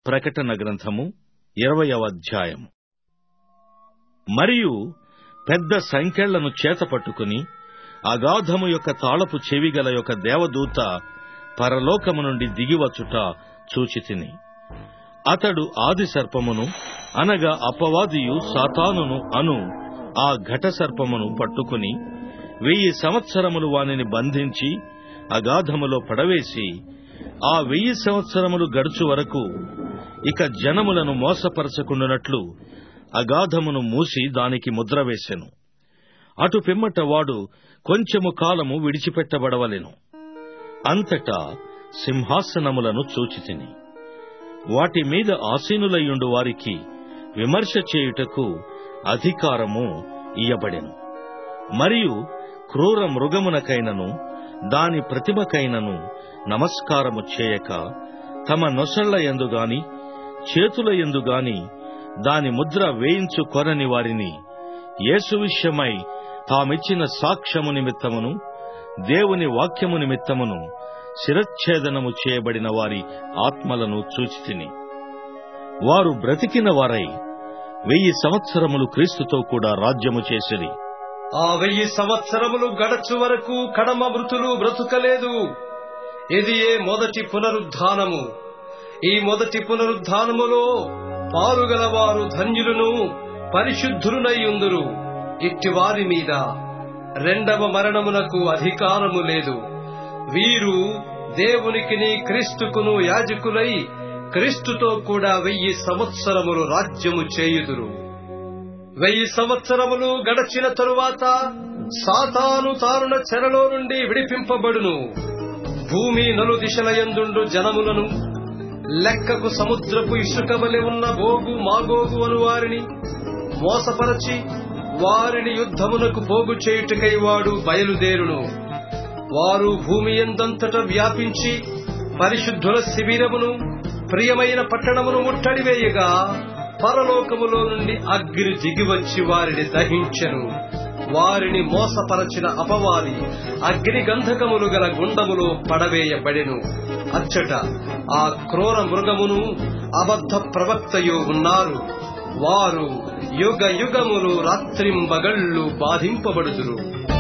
ప్రకటన గ్రంథము ఇరవయవ అధ్యాయం మరియు పెద్ద సంకెళ్లను చేతపట్టుకుని అగాధము యొక్క తాళపు చెవిగల యొక్క దేవదూత పరలోకము నుండి దిగివచ్చుట చూచితిని అతడు ఆది సర్పమును అనగా అపవాదియు సాతానును అను ఆ ఘట సర్పమును పట్టుకుని వెయ్యి సంవత్సరములు వానిని బంధించి అగాధములో పడవేసి ఆ వెయ్యి సంవత్సరములు గడుచు వరకు ఇక జనములను మోసపరచకుండునట్లు అగాధమును మూసి దానికి ముద్ర వేసెను అటు పిమ్మట వాడు కొంచెము కాలము విడిచిపెట్టబడవలెను అంతటా సింహాసనములను చూచితిని వాటి మీద ఆసీనులయ్యుండు వారికి విమర్శ చేయుటకు అధికారము ఇయ్యబడెను మరియు క్రూర మృగమునకైనను దాని ప్రతిమకైనను నమస్కారము చేయక తమ నొసళ్ల ఎందుగాని చేతుల ఎందుగాని దాని ముద్ర వేయించు కొనని వారిని యేసు విషయమై తామిచ్చిన సాక్ష్యము నిమిత్తమును దేవుని వాక్యము నిమిత్తమును శిరచ్ఛేదనము చేయబడిన వారి ఆత్మలను చూచితిని వారు బ్రతికిన వారై వెయ్యి సంవత్సరములు క్రీస్తుతో కూడా రాజ్యము చేసిరి ఆ వెయ్యి సంవత్సరములు గడచు వరకు కడమ మృతులు బ్రతుకలేదు ఇది ఏ మొదటి పునరుద్ధానము ఈ మొదటి పునరుద్ధానములో పాలుగలవారు ధన్యులను పరిశుద్ధులునయ్యుందురు ఇట్టి వారి మీద రెండవ మరణమునకు అధికారము లేదు వీరు దేవునికిని క్రీస్తుకును యాజకులై క్రీస్తుతో కూడా వెయ్యి సంవత్సరములు రాజ్యము చేయుదురు వెయ్యి సంవత్సరములు గడచిన తరువాత సాతాను తారుణ చెరలో నుండి విడిపింపబడును భూమి నలు దిశలయందుండు జనములను లెక్కకు సముద్రపు ఇసుక వలె ఉన్న బోగు మాగోగు అను వారిని మోసపరచి వారిని యుద్ధమునకు పోగు చేయుటకై వాడు బయలుదేరును వారు భూమి ఎందంతట వ్యాపించి పరిశుద్ధుల శిబిరమును ప్రియమైన పట్టణమును ముట్టడివేయగా పరలోకములో నుండి అగ్ని దిగివచ్చి వారిని దహించెను వారిని మోసపరచిన అపవాది అగ్ని గంధకములు గల గుండములో పడవేయబడెను అచ్చట ఆ క్రూర మృగమును అబద్ధ ప్రవక్తయు ఉన్నారు వారు యుగ యుగములు రాత్రింబగళ్ళు బాధింపబడుదురు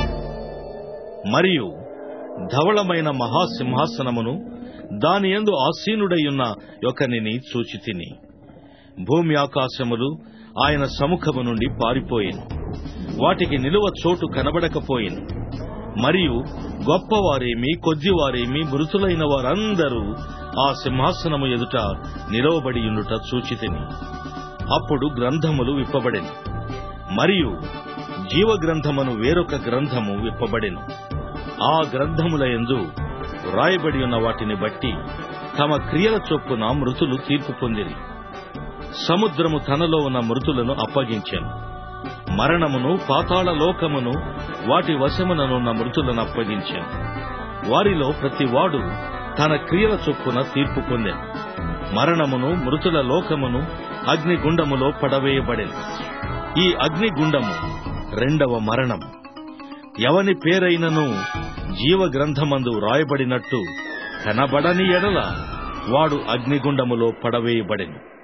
మరియు ధవళమైన మహాసింహాసనమును దాని యందు ఆసీనుడయ్యున్న ఒకనిని చూచితిని భూమి ఆకాశములు ఆయన సముఖము నుండి పారిపోయిను వాటికి నిలువ చోటు కనబడకపోయిను మరియు గొప్పవారేమి కొద్దివారేమి మృతులైన వారందరూ ఆ సింహాసనము ఎదుట నిలవబడియుండుట చూచితిని అప్పుడు గ్రంథములు విప్పబడెను మరియు జీవగ్రంథమును వేరొక గ్రంథము విప్పబడెను ఆ గ్రంథముల యందు వ్రాయబడి ఉన్న వాటిని బట్టి తమ క్రియల చొప్పున మృతులు తీర్పు పొందిరి సముద్రము తనలో ఉన్న మృతులను అప్పగించెను మరణమును పాతాళ లోకమును వాటి వశముననున్న మృతులను అప్పగించాను వారిలో ప్రతి వాడు తన క్రియల చొప్పున తీర్పు పొందెను మరణమును మృతుల లోకమును అగ్నిగుండములో పడవేయబడెను ఈ అగ్నిగుండము రెండవ మరణం ఎవని పేరైనను జీవ గ్రంథమందు రాయబడినట్టు కనబడని ఎడల వాడు అగ్నిగుండములో పడవేయబడెను